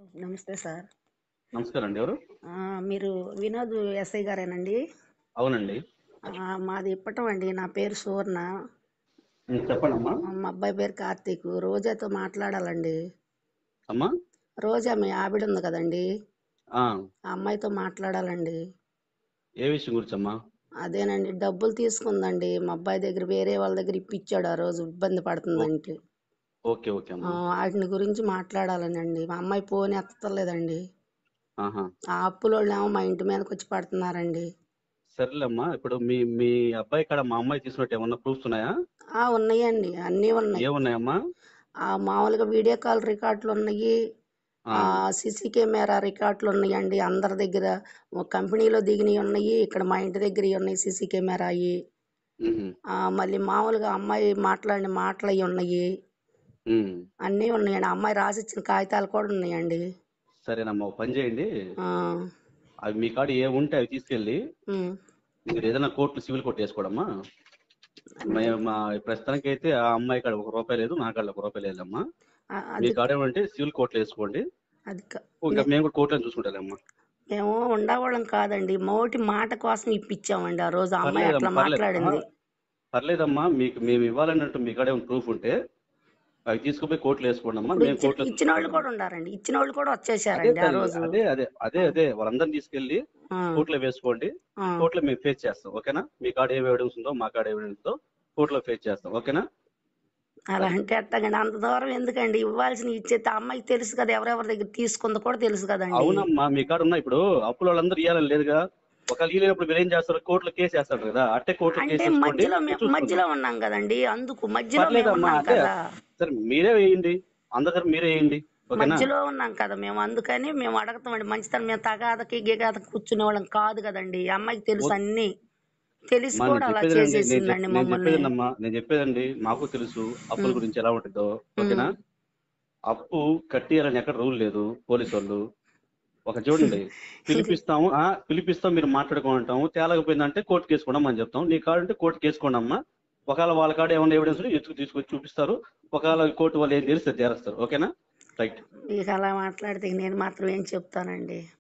నమస్తే సార్ నమస్కారం అండి ఎవరు ఆ, మీరు వినోద్ ఎస్ఐ గారేనండి అవునండి ఆ, మాది ఇప్పటం అండి నా పేరు సువర్ణ ఉమ్, చెప్పండి అమ్మా మా అబ్బాయి పేరు కార్తీక్ రోజాతో మాట్లాడాలండి అమ్మా రోజా మీ ఆవిడ ఉంది కదండి ఆ, ఆ అమ్మాయితో మాట్లాడాలండి ఏ విషయం గురించి అమ్మా అదేనండి డబ్బులు తీసుకుందండి మా అబ్బాయి దగ్గర వేరే వాళ్ళ దగ్గర ఇప్పించాడు ఆ రోజు ఇబ్బంది పడుతుందంటే ఓకే ఓకే ఆ, అమ్మా వాటిని గురించి మాట్లాడాలనండి మా అమ్మాయి ఫోన్ ఎత్తలేదండి ఆహా ఆ అప్పులోళ్ళు ఏమో మా ఇంటి మీదకి వచ్చి పడుతున్నారండి సరేలేమ్మా ఇప్పుడు మీ మీ అబ్బాయి కాడ మా అమ్మాయి తీసుకున్నట్టు ఏమన్నా ప్రూఫ్స్ ఉన్నాయా ఆ ఉన్నాయండి అన్నీ ఉన్నాయి ఏమున్నాయమ్మా ఆ మామూలుగా వీడియో కాల్ రికార్డులు ఉన్నాయి ఆ, ఆ సీసీ కెమెరా రికార్డులు ఉన్నాయండి అందరి దగ్గర ఓ కంపెనీలో దిగినవి ఉన్నాయి ఇక్కడ మా ఇంటి దగ్గర ఉన్నాయి సీసీ కెమెరా అవి ఉహు, ఆ, మళ్ళీ మామూలుగా అమ్మాయి మాట్లాడిన మాటలు అవి ఉన్నాయి ఉమ్. అన్నీ ఉన్నాయండి ఆ అమ్మాయి రాసిచ్చిన కాగితాలు కూడా ఉన్నాయండి సరేనమ్మా ఒక పని చేయండి ఆ, అవి మీ కాడ ఏ ఉంటే అవి తీసుకెళ్ళి ఉమ్. మీరు ఏదైనా కోర్టు సివిల్ కోర్టు వేసుకోవడమ్మా మే- మా ప్రస్తుతానికి అయితే ఆ అమ్మాయి కాడ ఒక రూపాయి లేదు నా కాడ ఒక రూపాయి లేదమ్మా ఆ, మీ అది కాడ ఏమంటే సివిల్ కోర్టులో వేసుకోండి అది కా- ఇంకా మేము కూడా కోర్టులో చూసుకుంటామమ్మా మేము ఉండవాళ్ళం కాదండి మోటి మాట కోసం ఇప్పించామండి ఆ రోజు ఆ అమ్మాయి అట్లా పర్లేదమ్మా పర్లేదు మాట్లాడింది ఆహా, పర్లేదమ్మా మీకు మేము ఇవ్వాలన్నట్టు మీ కాడ ఏమైనా ప్రూఫ్ ఉంటే అవి తీసుకుపోయి కోర్టులో వేసుకోండి అమ్మా ఇప్పుడు మేము ఇచ్చిన కోర్టులో ఇచ్చిన వాళ్ళు కూడా ఉండారండి ఇచ్చిన వాళ్ళు కూడా అదే వచ్చేసారండి ఆ తల్లి రోజు అదే అదే అదే అదే వాళ్ళందరినీ తీసుకెళ్లి ఆ, కోర్టులో వేసుకోండి ఆ. కోర్టులో మేము ఫేస్ చేస్తాం ఓకేనా మీ కాడ ఏం ఎవిడెన్స్ ఉందో మా కాడ ఎవిడెన్స్ ఉందో కోర్టులో ఫేస్ చేస్తాం ఓకేనా అలా అంటే ఎట్టగండి అంత దూరం ఎందుకండి ఇవ్వాల్సిన ఇచ్చేది ఆ అమ్మాయికి తెలుసు కదా ఎవరెవరి దగ్గర తీసుకుందో కూడా తెలుసు కదండి అవునమ్మా మీ కాడ ఉన్న ఇప్పుడు అప్పుల వాళ్ళందరూ ఇవ్వాలని లేదుగా ఒకవేళ ఇవ్వలేనప్పుడు మీరు ఏం చేస్తారు కోర్టులో కేసు వేస్తారు కదా అట్టే కోర్టులో కేసు అంటే వేసుకోండి మధ్యలో మేము చూసుకుందాం మధ్యలో ఉన్నాం కదండి అందుకు మధ్యలో మేము పర్లేదమ్మా ఉన్నాం అదే కదా సరే మీరే వేయండి అందరు మీరే వేయండి ఓకేనా మధ్యలో ఉన్నాం కదా మేము అందుకని మేము అడగతామండి మంచితనం మేము తగాదకి గిగాదకి కూర్చునే వాళ్ళం కాదు కదండి ఈ అమ్మాయికి తెలుసు అన్ని తెలిసి మా కూడా నేను అలా చెప్పేది నేను చేసేసిందండి చెప్- నేను మమ్మల్ని చెప్పేదండమ్మా నేను చెప్పేదండి మాకు తెలుసు అప్పుల గురించి ఎలా ఉంటుందో ఓకేనా అప్పు కట్టియాలని ఎక్కడ రూల్ లేదు పోలీసు వాళ్ళు ఒక చూడండి పిలిపిస్తాము ఆ పిలిపిస్తాం మీరు మాట్లాడుకుంటాము తేలకపోయిందంటే కోర్టు కేసుకోండి అని చెప్తాం నీ కాడు అంటే కోర్టు కేసుకోండి అమ్మా ఒకవేళ వాళ్ళ కాడ ఏమైనా ఎవిడెన్స్ ఎత్తుకు తీసుకొచ్చి చూపిస్తారు ఒకవేళ కోర్టు వాళ్ళు ఏం తెలిస్తే చేస్తారు ఓకేనా రైట్ మీకు అలా మాట్లాడితే నేను మాత్రం ఏం చెప్తానండి